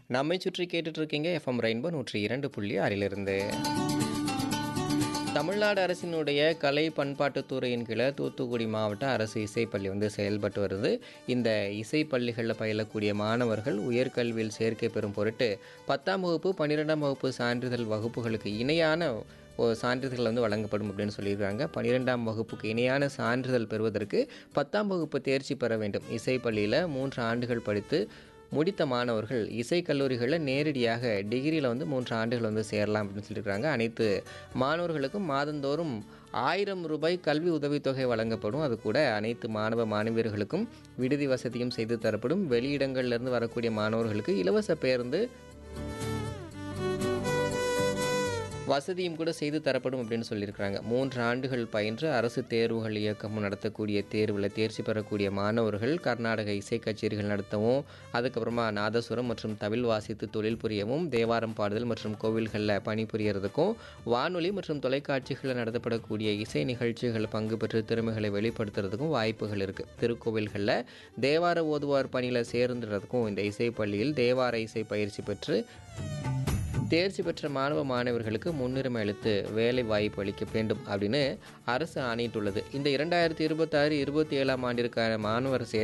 நம்மை சுற்றி கேட்டுட்டு இருக்கீங்க எஃப்எம் ரெயின்போ நூற்றி இரண்டு புள்ளி ஆறிலிருந்து தமிழ்நாடு அரசினுடைய கலை பண்பாட்டுத்துறையின் கீழே தூத்துக்குடி மாவட்ட அரசு இசைப்பள்ளி வந்து செயல்பட்டு வருது இந்த இசைப்பள்ளிகளில் பயிலக்கூடிய மாணவர்கள் உயர்கல்வியில் சேர்க்கை பெறும் பொருட்டு பத்தாம் வகுப்பு பன்னிரெண்டாம் வகுப்பு சான்றிதழ் வகுப்புகளுக்கு இணையான ஒரு சான்றிதழ்கள் வந்து வழங்கப்படும் அப்படின்னு சொல்லியிருக்காங்க பன்னிரெண்டாம் வகுப்புக்கு இணையான சான்றிதழ் பெறுவதற்கு பத்தாம் வகுப்பு தேர்ச்சி பெற வேண்டும் இசைப்பள்ளியில் மூன்று ஆண்டுகள் படித்து முடித்த மாணவர்கள் இசை கல்லூரிகளில் நேரடியாக டிகிரியில் வந்து மூன்று ஆண்டுகள் வந்து சேரலாம் அப்படின்னு சொல்லியிருக்காங்க அனைத்து மாணவர்களுக்கும் மாதந்தோறும் ஆயிரம் ரூபாய் கல்வி உதவித்தொகை வழங்கப்படும் அது கூட அனைத்து மாணவ மாணவியர்களுக்கும் விடுதி வசதியும் செய்து தரப்படும் வெளியிடங்கள்லேருந்து வரக்கூடிய மாணவர்களுக்கு இலவச பேருந்து வசதியும் கூட செய்து தரப்படும் அப்படின்னு சொல்லியிருக்கிறாங்க மூன்று ஆண்டுகள் பயின்று அரசு தேர்வுகள் இயக்கமும் நடத்தக்கூடிய தேர்வில் தேர்ச்சி பெறக்கூடிய மாணவர்கள் கர்நாடக இசை கச்சேரிகள் நடத்தவும் அதுக்கப்புறமா நாதசுரம் மற்றும் தவில் வாசித்து தொழில் புரியவும் தேவாரம் பாடுதல் மற்றும் கோவில்களில் பணிபுரியறதுக்கும் வானொலி மற்றும் தொலைக்காட்சிகளில் நடத்தப்படக்கூடிய இசை நிகழ்ச்சிகள் பங்கு பெற்று திறமைகளை வெளிப்படுத்துறதுக்கும் வாய்ப்புகள் இருக்குது திருக்கோவில்களில் தேவார ஓதுவார் பணியில் சேர்ந்துறதுக்கும் இந்த இசை பள்ளியில் தேவார இசை பயிற்சி பெற்று தேர்ச்சி பெற்ற மாணவ மாணவர்களுக்கு முன்னுரிமை அளித்து வேலை வாய்ப்பு அளிக்க வேண்டும் அப்படின்னு அரசு ஆணையிட்டுள்ளது இந்த இரண்டாயிரத்தி இருபத்தாறு இருபத்தி ஏழாம் ஆண்டிற்கான மாணவர் சேர்க்கை